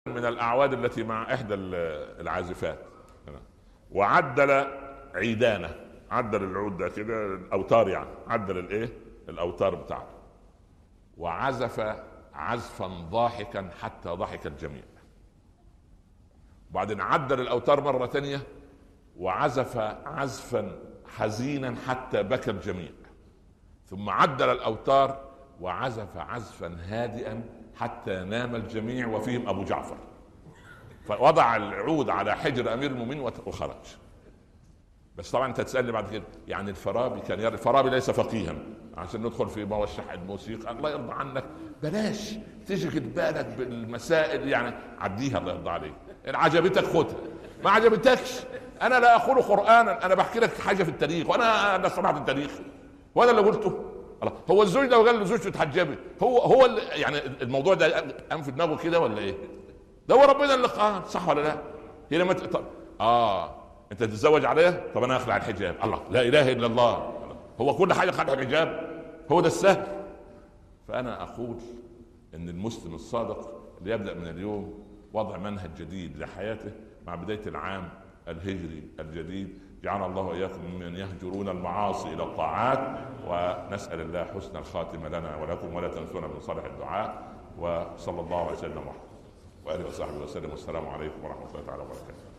من الاعواد التي مع احدى العازفات وعدل عيدانه عدل العود ده كده الاوتار يعني عدل الايه الاوتار بتاعته وعزف عزفا ضاحكا حتى ضحك الجميع وبعدين عدل الاوتار مره ثانيه وعزف عزفا حزينا حتى بكى الجميع ثم عدل الاوتار وعزف عزفا هادئا حتى نام الجميع وفيهم ابو جعفر فوضع العود على حجر امير المؤمنين وخرج بس طبعا انت تسالني بعد كده يعني الفارابي كان يرى الفارابي ليس فقيها عشان ندخل في موشح الموسيقى الله يرضى عنك بلاش تشغل بالك بالمسائل يعني عديها الله يرضى عليك ان عجبتك خدها ما عجبتكش انا لا اقول قرانا انا بحكي لك حاجه في التاريخ وانا انا سمعت التاريخ وانا اللي قلته الله هو الزوج ده قال لزوجته اتحجبي هو هو اللي يعني الموضوع ده قام في دماغه كده ولا ايه؟ ده هو ربنا اللي قال صح ولا لا؟ هي لما طب اه انت تتزوج عليها طب انا اخلع الحجاب الله لا اله الا الله هو كل حاجه خلع الحجاب هو ده السهل فانا اقول ان المسلم الصادق ليبدا من اليوم وضع منهج جديد لحياته مع بدايه العام الهجري الجديد جعل الله واياكم ممن يهجرون المعاصي الى الطاعات ونسال الله حسن الخاتمه لنا ولكم ولا تنسونا من صالح الدعاء وصلى الله على سيدنا محمد واله وصحبه وسلم والسلام عليكم ورحمه الله تعالى وبركاته